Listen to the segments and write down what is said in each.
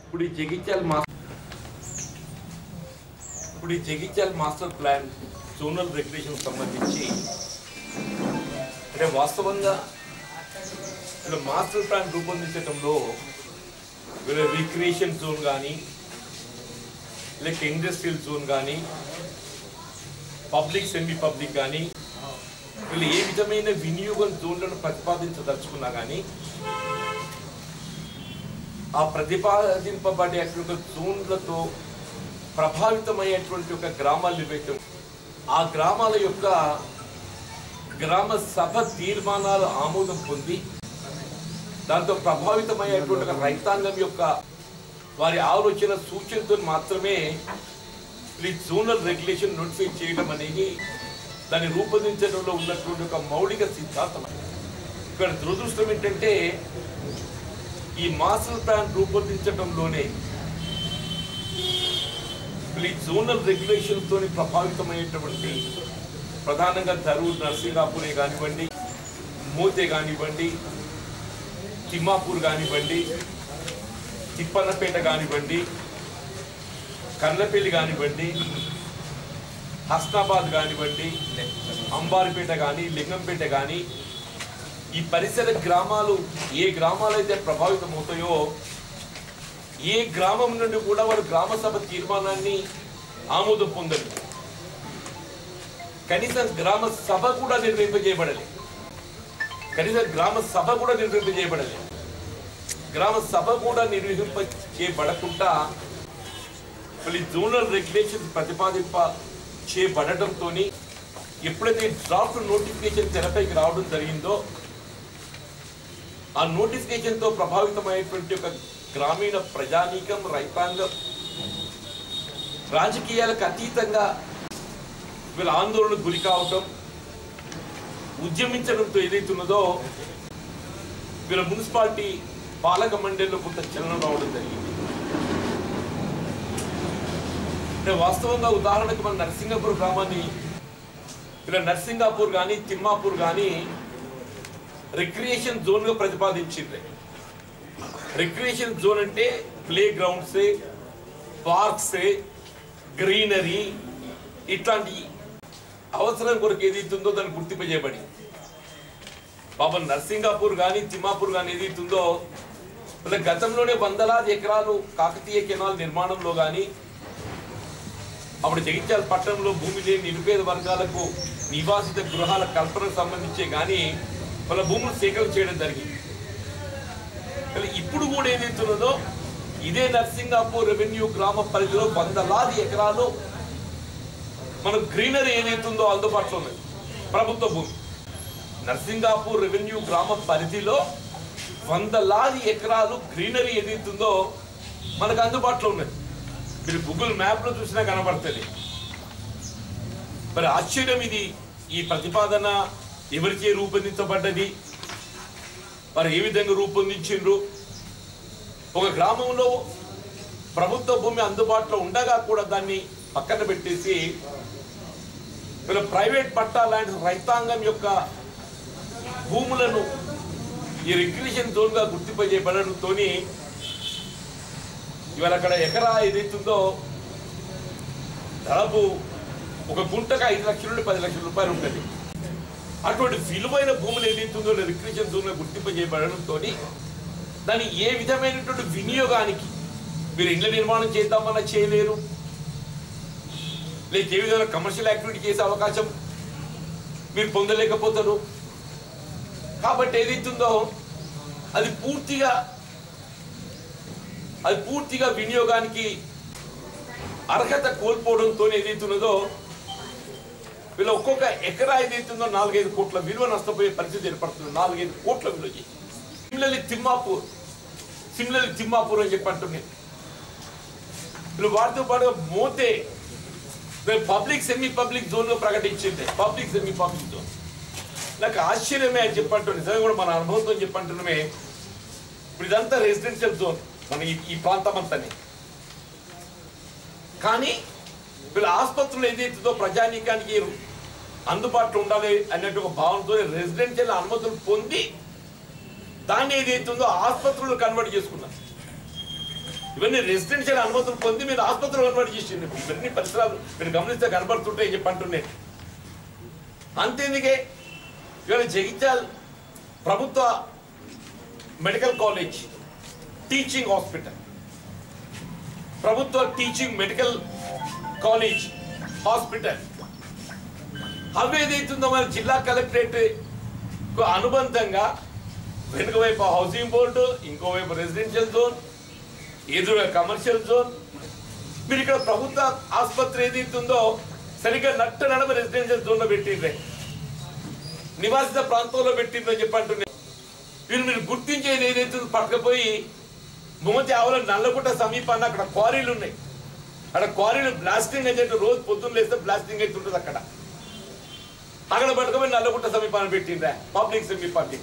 ఇప్పుడు ఈ జగిత్యాల మాస్టర్ ఇప్పుడు ఈ Jagtial master plan zonal regulation సంబంధించి అంటే వాస్తవంగా ఇక్కడ మాస్టర్ ప్లాన్ రూపొందించడంలో వీళ్ళ రిక్రియేషన్ జోన్ కానీ లేక ఇండస్ట్రియల్ జోన్ కానీ పబ్లిక్ సెమీ పబ్లిక్ కానీ వీళ్ళు ఏ విధమైన వినియోగం జోన్లను ప్రతిపాదించదలుచుకున్నా కానీ ఆ ప్రతిపాదింపబడేటువంటి జోన్లతో ప్రభావితమయ్యేటువంటి ఒక గ్రామాలు ఏవైతే ఆ గ్రామాల యొక్క గ్రామ సభ తీర్మానాలు ఆమోదం పొంది దాంతో ప్రభావితమయ్యేటువంటి ఒక రైతాంగం యొక్క వారి ఆలోచన సూచనతో మాత్రమే ఈ జోనల్ రెగ్యులేషన్ నోటిఫై చేయడం అనేది దాన్ని రూపొందించడంలో ఉన్నటువంటి ఒక మౌలిక సిద్ధాంతం ఇక్కడ దురదృష్టం ఏంటంటే ఈ మాస్టర్ ప్లాన్ రూపొందించడంలోనే ఈ జోనల్ రెగ్యులేషన్ తోని ప్రభావితమయ్యేటువంటి ప్రధానంగా ధరూర్ నర్సింగాపూరే కానివ్వండి మోతే కానివ్వండి తిమ్మాపూర్ కానివ్వండి తిప్పన్నపేట కానివ్వండి కర్లపల్లి కానివ్వండి హస్నాబాద్ కానివ్వండి అంబారిపేట కానీ లింగంపేట కానీ ఈ పరిసర గ్రామాలు ఏ గ్రామాలైతే ప్రభావితం అవుతాయో ఏ గ్రామం నుండి కూడా వారు గ్రామ సభ తీర్మానాన్ని ఆమోదం పొందరు కనీసం గ్రామ సభ కూడా నిర్వహింపజేయబడలే కనీసం గ్రామ సభ కూడా నిర్వహింపజేయబడలే గ్రామ సభ కూడా నిర్వహింప చేయబడకుండా మళ్ళీ జోనల్ రెగ్యులేషన్స్ ప్రతిపాదింప చేయబడటంతో ఎప్పుడైతే డ్రాఫ్ట్ నోటిఫికేషన్ తెరపైకి రావడం జరిగిందో ఆ నోటిఫికేషన్తో ప్రభావితమైనటువంటి ఒక గ్రామీణ ప్రజానీకం రైతాంగం రాజకీయాలకు అతీతంగా వీళ్ళ ఆందోళనకు గురి కావటం ఉద్యమించడంతో ఏదైతున్నదో వీళ్ళ మున్సిపాలిటీ పాలక మండలిలో కొంత చలనం రావడం జరిగింది అంటే వాస్తవంగా ఉదాహరణకు మన నరసింగపూర్ గ్రామాన్ని ఇలా నర్సింగాపూర్ కానీ తిమ్మాపూర్ కానీ రిక్రియేషన్ జోన్గా ప్రతిపాదించింది రిక్రియేషన్ జోన్ అంటే ప్లే గ్రౌండ్సే పార్క్సే గ్రీనరీ ఇట్లాంటి అవసరం కొరకు ఏదైతుందో దాన్ని గుర్తింపజేయబడి బాబా నర్సింగాపూర్ కానీ తిమ్మాపూర్ కానీ ఏదైతుందో వాళ్ళ గతంలోనే వందలాది ఎకరాలు కాకతీయ కెనాల్ నిర్మాణంలో కానీ అప్పుడు జగిత్యాల పట్టణంలో భూమి లేని నిరుపేద వర్గాలకు నివాసిత గృహాల కల్పనకు సంబంధించే కానీ వాళ్ళ భూములు సేకరణ చేయడం జరిగింది కానీ ఇప్పుడు కూడా ఏదైతున్నదో ఇదే నర్సింగాపూర్ రెవెన్యూ గ్రామ పరిధిలో వందలాది ఎకరాలు మనకు గ్రీనరీ ఏదైతుందో అందుబాటులో ఉన్నది ప్రభుత్వ భూమి నర్సింగాపూర్ రెవెన్యూ గ్రామ పరిధిలో వందలాది ఎకరాలు గ్రీనరీ ఏదైతుందో మనకు అందుబాటులో ఉన్నది మీరు గూగుల్ మ్యాప్లో చూసినా కనబడుతుంది మరి ఆశ్చర్యం ఇది ఈ ప్రతిపాదన ఎవరిచే రూపొందించబడ్డది వారు ఏ విధంగా రూపొందించిండ్రు ఒక గ్రామంలో ప్రభుత్వ భూమి అందుబాటులో ఉండగా కూడా దాన్ని పక్కన పెట్టేసి వీళ్ళ ప్రైవేట్ పట్టా లాంటి రైతాంగం యొక్క భూములను ఈ రిక్రియేషన్ జోన్గా గుర్తింపజేయబడడంతో ఇవాళ అక్కడ ఎకరా ఏదైతుందో దాదాపు ఒక గుంటకు ఐదు లక్షల నుండి పది లక్షల రూపాయలు ఉంటుంది అటువంటి విలువైన భూములు ఏదైతుందో రిక్రియేషన్ జోన్గా గుర్తింపజేయబడడంతో దాని ఏ విధమైనటువంటి వినియోగానికి మీరు ఇళ్ల నిర్మాణం చేద్దామన్నా చేయలేరు లేక ఏ విధంగా కమర్షియల్ యాక్టివిటీ చేసే అవకాశం మీరు పొందలేకపోతారు కాబట్టి ఏదైతుందో అది పూర్తిగా అది పూర్తిగా వినియోగానికి అర్హత కోల్పోవడంతో ఏదైతున్నదో వీళ్ళు ఒక్కొక్క ఎకరా ఏదైతుందో నాలుగైదు కోట్ల విలువ నష్టపోయే పరిస్థితి ఏర్పడుతుంది నాలుగైదు కోట్ల విలువ చేసి సిమ్లలి తిమ్మాపూర్ సిమ్లలి తిమ్మాపూర్ అని చెప్పి అంటున్నాయి వీళ్ళు వాటితో పాటుగా మోతే పబ్లిక్ సెమీ పబ్లిక్ జోన్లో ప్రకటించింది పబ్లిక్ సెమీ పబ్లిక్ జోన్ నాకు ఆశ్చర్యమే అని చెప్పంటున్నాను నిజంగా కూడా మన అనుభవంతో చెప్పంటున్నామే ఇప్పుడు ఇదంతా రెసిడెన్షియల్ జోన్ మన ఈ ఈ ప్రాంతం అంతానే కానీ వీళ్ళ ఆసుపత్రులు ఏదైతుందో ప్రజానీకానికి అందుబాటులో ఉండాలి అన్నట్టు ఒక భావనతో రెసిడెన్షియల్ అనుమతులు పొంది దాన్ని ఏదైతుందో ఆసుపత్రులు కన్వర్ట్ చేసుకున్నారు ఇవన్నీ రెసిడెన్షియల్ అనుమతులు పొంది మీరు ఆసుపత్రులు కన్వర్ట్ చేసింది ఇవన్నీ పరిసరాలు మీరు గమనిస్తే కనబడుతుంటాయి చెప్పి అంటున్నాయి అంతేందుకే ఇవాళ జగిత్యాల్ ప్రభుత్వ మెడికల్ కాలేజ్ టీచింగ్ హాస్పిటల్ ప్రభుత్వ టీచింగ్ మెడికల్ కాలేజ్ హాస్పిటల్ అవి ఏదైతుందో మన జిల్లా కలెక్టరేట్ కు అనుబంధంగా వెనుక వైపు హౌసింగ్ బోర్డు ఇంకోవైపు రెసిడెన్షియల్ జోన్ ఎదురుగా కమర్షియల్ జోన్ మీరు ఇక్కడ ప్రభుత్వ ఆసుపత్రి ఏదైతుందో సరిగ్గా నట్ట నడమ రెసిడెన్షియల్ జోన్ లో పెట్టిండ్రే నివాసిత ప్రాంతంలో పెట్టిండ్రని చెప్పి అంటున్నారు వీళ్ళు మీరు గుర్తించేది ఏదైతే పట్టకపోయి మొమతి ఆవుల నల్లగుట్ట సమీపాన అక్కడ క్వారీలు ఉన్నాయి అక్కడ క్వారీలు బ్లాస్టింగ్ అయితే రోజు పొద్దున్న లేస్తే బ్లాస్టింగ్ అయితే ఉంటుంది అక్కడ అక్కడ పట్టుకపోయి నల్లగుట్ట సమీపాన్ని పెట్టిండ్రా పబ్లిక్ సమీపాన్ని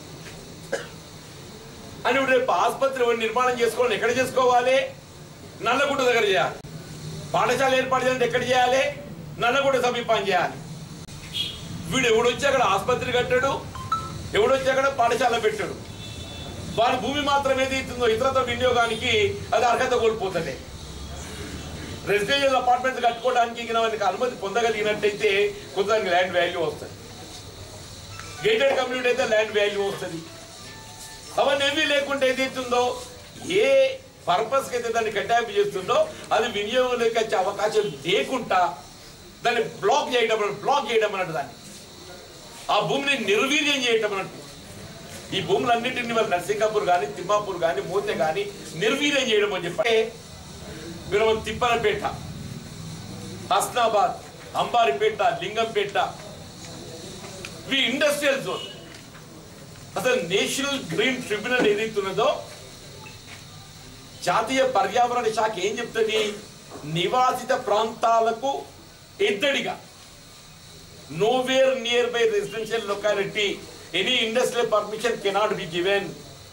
అని ఇప్పుడు రేపు ఆసుపత్రి ఎవరు నిర్మాణం చేసుకోవాలి ఎక్కడ చేసుకోవాలి నల్లగుట్ట దగ్గర చేయాలి పాఠశాల ఏర్పాటు చేయాలంటే ఎక్కడ చేయాలి నల్లగుట్ట సమీపాన్ని చేయాలి వీడు ఎవడొచ్చి అక్కడ ఆసుపత్రి కట్టాడు ఎవడొచ్చి అక్కడ పాఠశాల పెట్టాడు వారి భూమి మాత్రం ఏది ఇస్తుందో ఇతరత వినియోగానికి అది అర్హత కోల్పోతుంది రెసిడెన్షియల్ అపార్ట్మెంట్స్ కట్టుకోవడానికి ఇక మనకి అనుమతి పొందగలిగినట్టయితే కొంత దానికి ల్యాండ్ వాల్యూ వస్తుంది గేటెడ్ కమ్యూనిటీ అయితే ల్యాండ్ వాల్యూ వస్తుంది అవన్నీ ఏమీ లేకుండా ఏదైతుందో ఏ పర్పస్కి అయితే దాన్ని కట్టాయింపు చేస్తుందో అది వినియోగంలోకి వచ్చే అవకాశం లేకుండా దాన్ని బ్లాక్ చేయడం అన్నట్టు, బ్లాక్ చేయడం అన్నట్టు దాన్ని ఆ భూమిని నిర్వీర్యం చేయటం అన్నట్టు ఈ భూములన్నింటినీ మరి నర్సింగాపూర్ కానీ తిమ్మాపూర్ కానీ మూతే కానీ నిర్వీర్యం చేయడం అని చెప్పి మీరు తిప్పనపేట హస్నాబాద్ అంబారిపేట లింగంపేట ఇవి ఇండస్ట్రియల్ జోన్ అసలు నేషనల్ గ్రీన్ ట్రిబ్యునల్ ఏదైతే ఉన్నదో జాతీయ పర్యావరణ శాఖ ఏం చెప్తుంది నివాసిత ప్రాంతాలకు ఎద్దడిగా nowhere near by residential locality any industrial permission cannot be given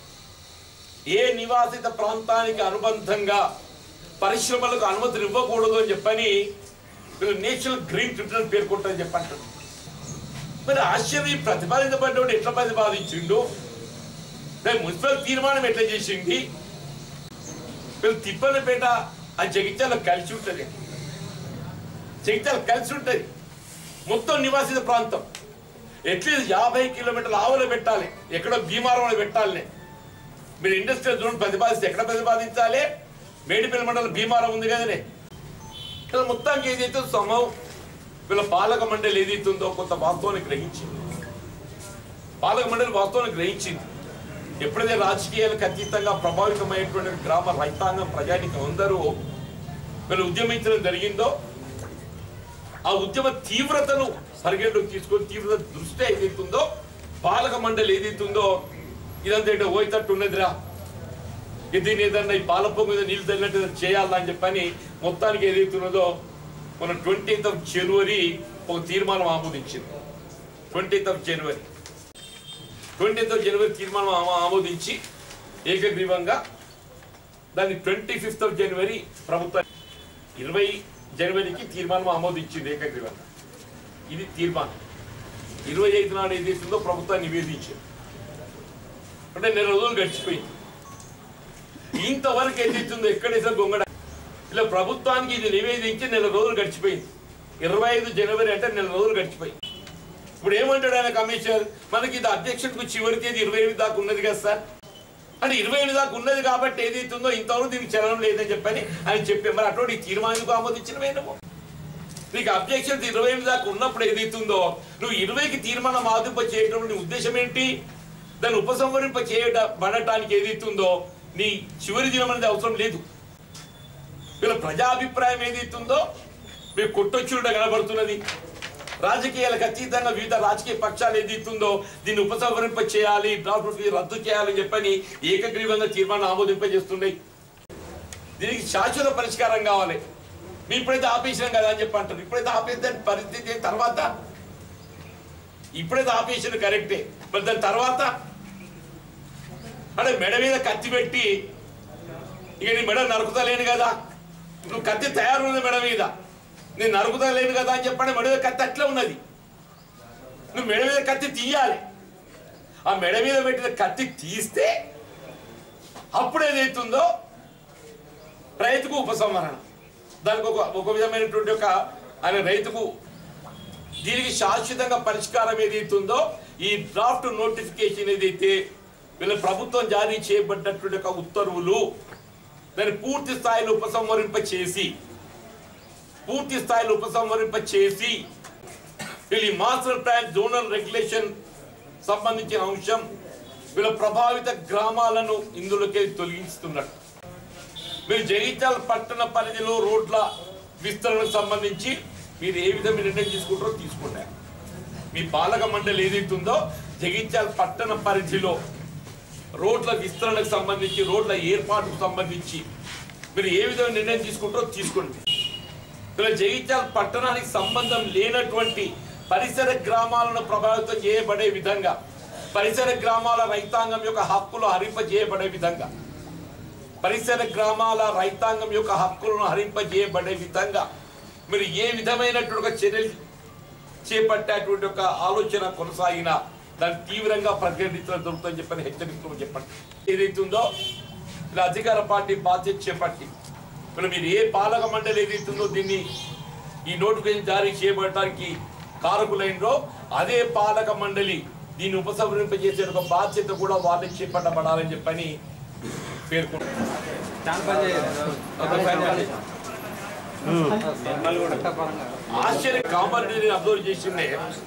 ఏ నివాసిత ప్రాంతానికి అనుబంధంగా పరిశ్రమలకు అనుమతులు ఇవ్వకూడదు అని చెప్పని వీళ్ళు నేషనల్ గ్రీన్ ట్రిబ్యునల్ పేర్కొంటారని చెప్పంటారు మరి ఆశ్చర్యం ప్రతిపాదించబడ్డోడు ఎట్లా ప్రతిపాదించిండు దాని మున్సిపల్ తీర్మానం ఎట్లా చేసింది వీళ్ళు తిప్పలపేట ఆ జగిత్యాల కలిసి ఉంటుంది జగిత్యాల కలిసి ఉంటుంది మొత్తం నివాసిత ప్రాంతం అట్లీస్ట్ యాభై కిలోమీటర్ల ఆవులు పెట్టాలి ఎక్కడో భీమారంలో పెట్టాలి మీరు ఇండస్ట్రియల్ జోన్ ప్రతిపాదిస్తే ఎక్కడ ప్రతిపాదించాలి మేడిపల్లి మండలం భీమారం ఉంది కదనే ఇలా మొత్తానికి ఏదైతే సమం వీళ్ళ పాలక మండలి ఏదైతే ఉందో కొంత వాస్తవాన్ని గ్రహించింది పాలక మండలి వాస్తవాన్ని గ్రహించింది ఎప్పుడైతే రాజకీయాలకు అతీతంగా ప్రభావితమైనటువంటి గ్రామ రైతాంగం ప్రజానికం అందరూ వీళ్ళు ఉద్యమించడం జరిగిందో ఆ ఉద్యమ తీవ్రతను పరిగణలోకి తీసుకొని తీవ్రత దృష్టి ఏదైతుందో పాలక మండలి ఏదైతుందో ఇదంతా ఏంటో పోయేటట్టు ఉన్నదిరా ఇది దీన్ని ఏదన్నా ఈ పాలప్ప మీద నీళ్ళు తగినట్టు ఏదైనా చేయాలా అని చెప్పని మొత్తానికి ఏదైతున్నదో మన ట్వంటీత్ ఆఫ్ జనవరి ఒక తీర్మానం ఆమోదించింది twentieth of January twentieth of January తీర్మానం ఆమో- ఆమోదించి ఏకగ్రీవంగా దాన్ని ట్వంటీ ఫిఫ్త్ ఆఫ్ జనవరి ప్రభుత్వం ఇరవై జనవరికి తీర్మానం ఆమోదించింది ఏకగ్రీవంగా ఇది తీర్మానం ఇరవై ఐదు నాడు ఏదైతుందో ప్రభుత్వాన్ని నివేదించింది అంటే నెల రోజులు గడిచిపోయింది ఇంతవరకు ఏదైతుందో ఎక్కడేసా గొంగడ ఇలా ప్రభుత్వానికి ఇది నివేదించి నెల రోజులు గడిచిపోయింది ఇరవై ఐదు జనవరి అంటే నెల రోజులు గడిచిపోయింది ఇప్పుడు ఏమంటాడు ఆయన కమిషనర్ మనకి ఇది అధ్యక్షుడికి చివరి తేదీ ఇరవై ఎనిమిది దాకా ఉన్నది కదా సార్ అంటే ఇరవై ఎనిమిది దాకా ఉన్నది కాబట్టి ఏదైతుందో ఇంతవరకు దీనికి చలనం లేదని చెప్పని ఆయన చెప్పే మరి అటువంటి ఈ తీర్మానం ఆమోదించిన మేము నీకు అబ్జెక్షన్ ఇరవై ఎనిమిది దాకా ఉన్నప్పుడు ఏదైతుందో నువ్వు ఇరవైకి తీర్మానం ఆదింప చేయడం నీ ఉద్దేశం ఏంటి దాన్ని ఉపసంహరింప చేయబడటానికి ఏదైతుందో నీ చివరి దినం అనేది అవసరం లేదు వీళ్ళ ప్రజాభిప్రాయం ఏదైతుందో మీకు కొట్టొచ్చుడుగా కనబడుతున్నది రాజకీయాలకు అతీతంగా వివిధ రాజకీయ పక్షాలు ఏదైతుందో దీన్ని ఉపసంహరింప చేయాలి డ్రాఫ్ట్ ఫీ రద్దు చేయాలని చెప్పని ఏకగ్రీవంగా తీర్మానం ఆమోదింపజేస్తున్నాయి దీనికి శాశ్వత పరిష్కారం కావాలి మీ ఇప్పుడైతే ఆపేసినాం కదా అని చెప్పి అంటారు ఇప్పుడైతే ఆపేస్తే పరిస్థితి ఏంటి తర్వాత ఇప్పుడైతే ఆపేసిన కరెక్టే మరి దాని తర్వాత అంటే మెడ మీద కత్తి పెట్టి ఇక నీ మెడ నరుకుతలేను కదా నువ్వు కత్తి తయారున్నది మెడ మీద నేను నరుకుతలేను కదా అని చెప్పండి మెడ మీద కత్తి అట్లా ఉన్నది నువ్వు మెడ మీద కత్తి తీయాలి ఆ మెడ మీద పెట్టిన కత్తి తీస్తే అప్పుడు ఏదైతుందో రైతుకు ఉపసంహరణ దానికి ఒక ఒక విధమైనటువంటి ఒక ఆయన రైతుకు దీనికి శాశ్వతంగా పరిష్కారం ఏదైతే ఉందో ఈ డ్రాఫ్ట్ నోటిఫికేషన్ ఏదైతే వీళ్ళ ప్రభుత్వం జారీ చేయబడ్డటువంటి ఒక ఉత్తర్వులు దాన్ని పూర్తి స్థాయిలో ఉపసంహరింప చేసి పూర్తి స్థాయిలో ఉపసంహరింప చేసి వీళ్ళు ఈ మాస్టర్ ప్లాన్ జోనల్ రెగ్యులేషన్ సంబంధించిన అంశం వీళ్ళ ప్రభావిత గ్రామాలను ఇందులోకి తొలగిస్తున్నట్టు మీరు జగిత్యాల పట్టణ పరిధిలో రోడ్ల విస్తరణకు సంబంధించి మీరు ఏ విధమైన నిర్ణయం తీసుకుంటారో తీసుకుంటారు మీ పాలక మండలి ఏదైతే ఉందో జగిత్యాల పట్టణ పరిధిలో రోడ్ల విస్తరణకు సంబంధించి రోడ్ల ఏర్పాటుకు సంబంధించి మీరు ఏ విధమైన నిర్ణయం తీసుకుంటారో తీసుకోండి ఇలా జగిత్యాల పట్టణానికి సంబంధం లేనటువంటి పరిసర గ్రామాలను ప్రభావితం చేయబడే విధంగా పరిసర గ్రామాల రైతాంగం యొక్క హక్కులు హరింపజేయబడే విధంగా పరిసర గ్రామాల రైతాంగం యొక్క హక్కులను హరింపజేయబడే విధంగా మీరు ఏ విధమైనటువంటి ఒక చర్యలు చేపట్టేటువంటి ఒక ఆలోచన కొనసాగిన దాన్ని తీవ్రంగా ప్రకటించడం దొరుకుతుందని చెప్పని హెచ్చరిస్తూ చెప్పండి ఏదైతుందో ఇలా అధికార పార్టీ బాధ్యత చేపట్టి ఇప్పుడు మీరు ఏ పాలక మండలి ఏదైతుందో దీన్ని ఈ నోటిఫికేషన్ జారీ చేయబడటానికి కారకులైనరో అదే పాలక మండలి దీన్ని ఉపసంహరింపజేసే ఒక బాధ్యత కూడా వాళ్ళే చేపట్టబడాలని చెప్పని పేర్కొంటారు ఆశ్చర్య కామారెడ్డిని అబ్జర్వ్ చేసిందే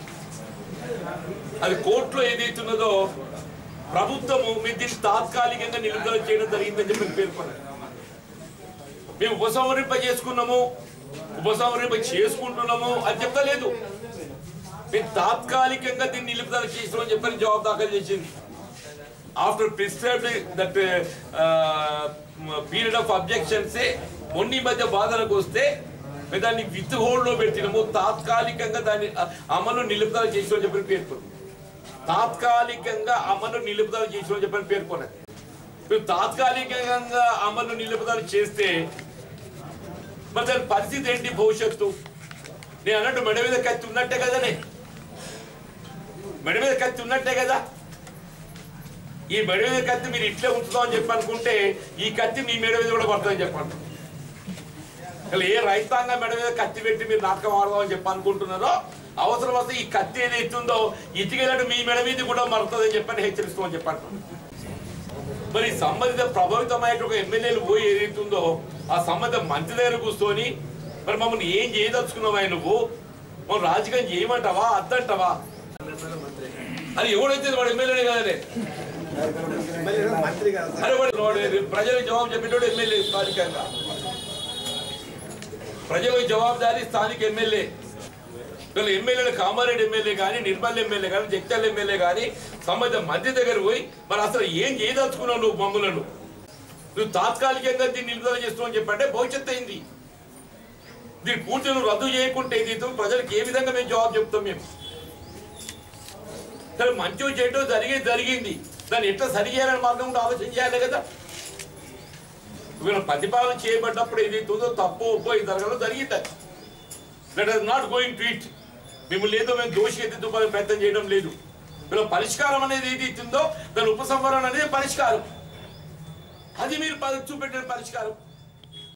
అది కోర్టులో ఏదైతున్నదో ప్రభుత్వము మీరు దీన్ని తాత్కాలికంగా నిలుపుదల చేయడం జరిగిందని చెప్పి పేర్కొన్నారు మేము ఉపసంహరింప చేసుకున్నాము ఉపసంహరింప చేసుకుంటున్నాము అని చెప్తలేదు మేము తాత్కాలికంగా దీన్ని నిలుపుదల చేసామని చెప్పని జవాబు దాఖలు చేసింది after prescribed that period of objections మొన్ని మధ్య బాధలకు వస్తే మేము దాన్ని విత్ హోల్డ్ లో పెట్టినాము తాత్కాలికంగా దాన్ని అ- అమలు నిలుపుదల చేసామని చెప్పని పేర్కొంది తాత్కాలికంగా అమలు నిలుపుదల చేసామని చెప్పని పేర్కొన్నది మేము తాత్కాలికంగా అమలు నిలుపుదల చేస్తే మరి దాని పరిస్థితి ఏంటి భవిష్యత్తు నేను అన్నట్టు మెడ మీద కత్తి ఉన్నట్టే కదనే మెడ మీద కత్తి ఉన్నట్టే కదా ఈ మెడ మీద కత్తి మీరు ఇట్లే ఉంచుదామని చెప్పి అనుకుంటే ఈ కత్తి మీ మెడ మీద కూడా పడుతుందని చెప్పండి అసలు ఏ రైతాంగం మెడ మీద కత్తి పెట్టి మీరు నాటకం ఆడదామని చెప్పి అనుకుంటున్నారో అవసరం వస్తే ఈ కత్తి ఏదైతుందో ఇటుకెళ్ళడు మీ మెడ మీద కూడా మరుతుందని చెప్పని హెచ్చరిస్తామని చెప్పండి మరి సంబంధిత ప్రభావితమైన ఒక ఎమ్మెల్యేలు పోయి ఏదైతుందో ఆ సంబంధిత మంత్రి దగ్గర కూర్చొని మరి మమ్మల్ని ఏం చేయదలుచుకున్నావా నువ్వు మనం రాజకీయం చేయమంటావా అద్దంటావా అది ఎవడైతే వాడు ఎమ్మెల్యేనే కదనే మంత్రి కాదు అరే వాడు వాడు ప్రజలకు జవాబు చెప్పేటోడు ఎమ్మెల్యే స్థానికంగా ప్రజలకు జవాబుదారి స్థానిక ఎమ్మెల్యే వీళ్ళ ఎమ్మెల్యేలు కామారెడ్డి ఎమ్మెల్యే కానీ నిర్మల్ ఎమ్మెల్యే కానీ జగిత్యాల ఎమ్మెల్యే కానీ సంబంధిత మంత్రి దగ్గర పోయి మరి అసలు ఏం చేయదలుచుకున్నావు నువ్వు మమ్మలను నువ్వు తాత్కాలికంగా దీన్ని నిలుదల చేస్తున్నావు చెప్పంటే భవిష్యత్తు అయింది దీన్ని పూర్తి నువ్వు రద్దు చేయకుంటే ఇది ప్రజలకు ఏ విధంగా మేము జవాబు చెప్తాం మేము సరే మంచి చేయటం జరిగేది జరిగింది దాన్ని ఎట్లా సరి చేయాలని మార్గం కూడా ఆలోచన చేయాలి కదా వీళ్ళ ప్రతిపాదన చేయబడ్డప్పుడు ఏదైతే ఉందో తప్పు ఒప్పో ఇది జరగడం జరిగింది that is not going to it మిమ్మల్ని ఏదో మేము దోషి ఎత్తిద్దుకోవాలని ప్రయత్నం చేయడం లేదు వీళ్ళ పరిష్కారం అనేది ఏదైతే ఉందో దాని ఉపసంహరణ అనేది పరిష్కారం అది మీరు ప- చూపెట్టిన పరిష్కారం